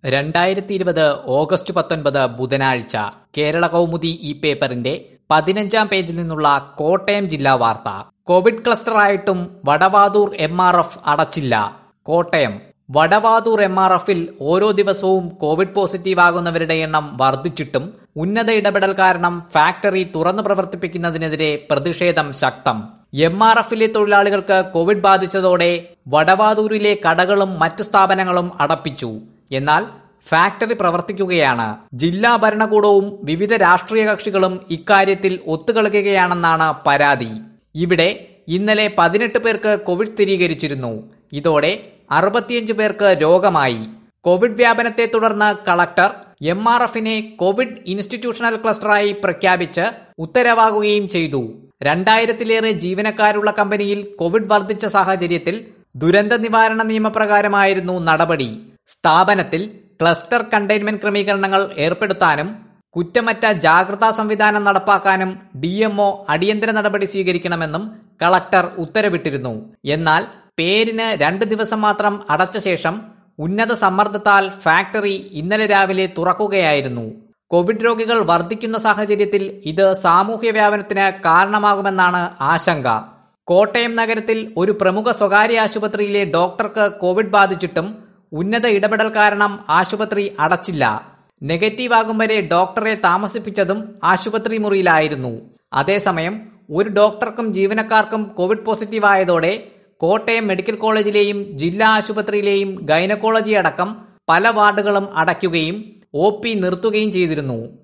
രണ്ടായിരത്തി ഇരുപത് ഓഗസ്റ്റ് പത്തൊൻപത് ബുധനാഴ്ച കേരള കൗമുദി ഈ പേപ്പറിന്റെ പതിനഞ്ചാം പേജിൽ നിന്നുള്ള കോട്ടയം ജില്ലാ വാർത്ത കോവിഡ് ക്ലസ്റ്ററായിട്ടും വടവാതൂർ എം ആർ എഫ് അടച്ചില്ല കോട്ടയം വടവാതൂർ എം ആർ എഫിൽ ഓരോ ദിവസവും കോവിഡ് പോസിറ്റീവ് ആകുന്നവരുടെ എണ്ണം വർദ്ധിച്ചിട്ടും ഉന്നത ഇടപെടൽ കാരണം ഫാക്ടറി തുറന്നു പ്രവർത്തിപ്പിക്കുന്നതിനെതിരെ പ്രതിഷേധം ശക്തം എം ആർ എഫിലെ തൊഴിലാളികൾക്ക് കോവിഡ് ബാധിച്ചതോടെ വടവാതൂരിലെ കടകളും മറ്റു സ്ഥാപനങ്ങളും അടപ്പിച്ചു എന്നാൽ ഫാക്ടറി പ്രവർത്തിക്കുകയാണ് ജില്ലാ ഭരണകൂടവും വിവിധ രാഷ്ട്രീയ കക്ഷികളും ഇക്കാര്യത്തിൽ ഒത്തുകളിക്കുകയാണെന്നാണ് പരാതി ഇവിടെ ഇന്നലെ പതിനെട്ട് പേർക്ക് കോവിഡ് സ്ഥിരീകരിച്ചിരുന്നു ഇതോടെ അറുപത്തിയഞ്ച് പേർക്ക് രോഗമായി കോവിഡ് വ്യാപനത്തെ തുടർന്ന് കളക്ടർ എം ആർ എഫിനെ കോവിഡ് ഇൻസ്റ്റിറ്റ്യൂഷണൽ ക്ലസ്റ്ററായി പ്രഖ്യാപിച്ച് ഉത്തരവാകുകയും ചെയ്തു രണ്ടായിരത്തിലേറെ ജീവനക്കാരുള്ള കമ്പനിയിൽ കോവിഡ് വർദ്ധിച്ച സാഹചര്യത്തിൽ ദുരന്ത നിവാരണ നിയമപ്രകാരമായിരുന്നു നടപടി സ്ഥാപനത്തിൽ ക്ലസ്റ്റർ കണ്ടെയ്ൻമെന്റ് ക്രമീകരണങ്ങൾ ഏർപ്പെടുത്താനും കുറ്റമറ്റ ജാഗ്രതാ സംവിധാനം നടപ്പാക്കാനും ഡി എംഒ അടിയന്തര നടപടി സ്വീകരിക്കണമെന്നും കളക്ടർ ഉത്തരവിട്ടിരുന്നു എന്നാൽ പേരിന് രണ്ട് ദിവസം മാത്രം അടച്ച ശേഷം ഉന്നത സമ്മർദ്ദത്താൽ ഫാക്ടറി ഇന്നലെ രാവിലെ തുറക്കുകയായിരുന്നു കോവിഡ് രോഗികൾ വർദ്ധിക്കുന്ന സാഹചര്യത്തിൽ ഇത് സാമൂഹ്യ വ്യാപനത്തിന് കാരണമാകുമെന്നാണ് ആശങ്ക കോട്ടയം നഗരത്തിൽ ഒരു പ്രമുഖ സ്വകാര്യ ആശുപത്രിയിലെ ഡോക്ടർക്ക് കോവിഡ് ബാധിച്ചിട്ടും ഉന്നത ഇടപെടൽ കാരണം ആശുപത്രി അടച്ചില്ല നെഗറ്റീവ് ആകും വരെ ഡോക്ടറെ താമസിപ്പിച്ചതും ആശുപത്രി മുറിയിലായിരുന്നു അതേസമയം ഒരു ഡോക്ടർക്കും ജീവനക്കാർക്കും കോവിഡ് പോസിറ്റീവ് ആയതോടെ കോട്ടയം മെഡിക്കൽ കോളേജിലെയും ജില്ലാ ആശുപത്രിയിലെയും ഗൈനക്കോളജി അടക്കം പല വാർഡുകളും അടയ്ക്കുകയും ഒ നിർത്തുകയും ചെയ്തിരുന്നു